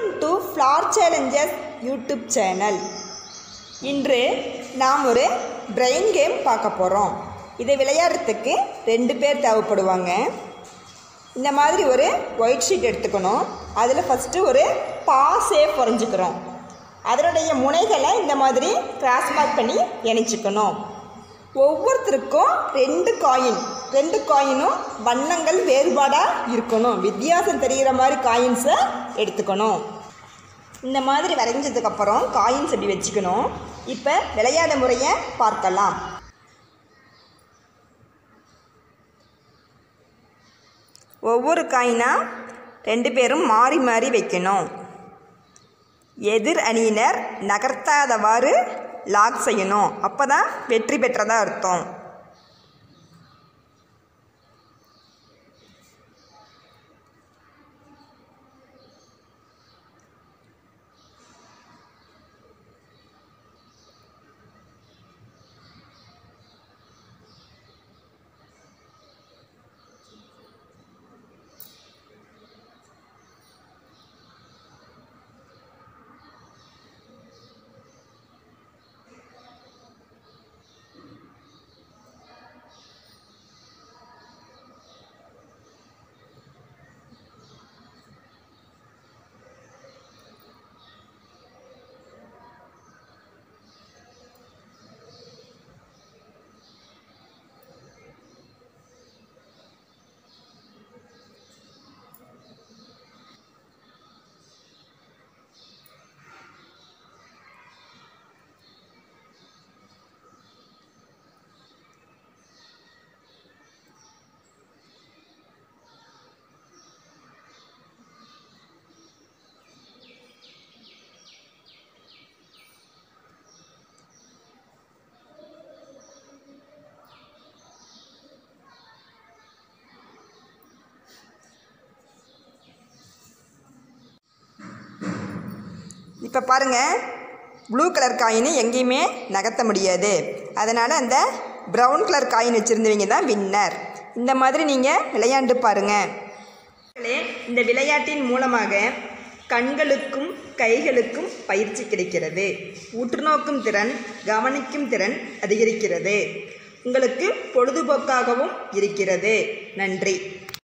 welcome to flair challenges YouTube channel இன்று நாம் ஒரு பிரெயின் கேம் பார்க்க போகிறோம் இதை விளையாடுறதுக்கு ரெண்டு பேர் தேவைப்படுவாங்க இந்த மாதிரி ஒரு ஒயிட் ஷீட் எடுத்துக்கணும் அதில் ஃபஸ்ட்டு ஒரு பா சேப் வரைஞ்சிக்கிறோம் அதனுடைய முனைகளை இந்த மாதிரி கிராஸ் மார்க் பண்ணி இணைச்சிக்கணும் ஒவ்வொருத்தருக்கும் ரெண்டு காயின் ரெண்டு காயினும் வண்ணங்கள் வேறுபாடாக இருக்கணும் வித்தியாசம் தெரிகிற மாதிரி காயின்ஸை எடுத்துக்கணும் இந்த மாதிரி வரைஞ்சதுக்கப்புறம் காயின்ஸ் இப்படி வச்சுக்கணும் இப்போ விளையாட முறையை பார்க்கலாம் ஒவ்வொரு காயினாக ரெண்டு பேரும் மாறி மாறி வைக்கணும் எதிர் அணியினர் நகர்த்தாதவாறு லாக் செய்யணும் அப்போ தான் வெற்றி பெற்றதா அர்த்தம் இப்போ பாருங்கள் ப்ளூ கலர் காயின் எங்கேயுமே நகர்த்த முடியாது அதனால் அந்த ப்ரௌன் கலர் காயின் வச்சுருந்தவங்க தான் வின்னர் இந்த மாதிரி நீங்கள் விளையாண்டு பாருங்கள் இந்த விளையாட்டின் மூலமாக கண்களுக்கும் கைகளுக்கும் பயிற்சி கிடைக்கிறது உற்றுநோக்கும் திறன் கவனிக்கும் திறன் அதிகரிக்கிறது உங்களுக்கு பொழுதுபோக்காகவும் இருக்கிறது நன்றி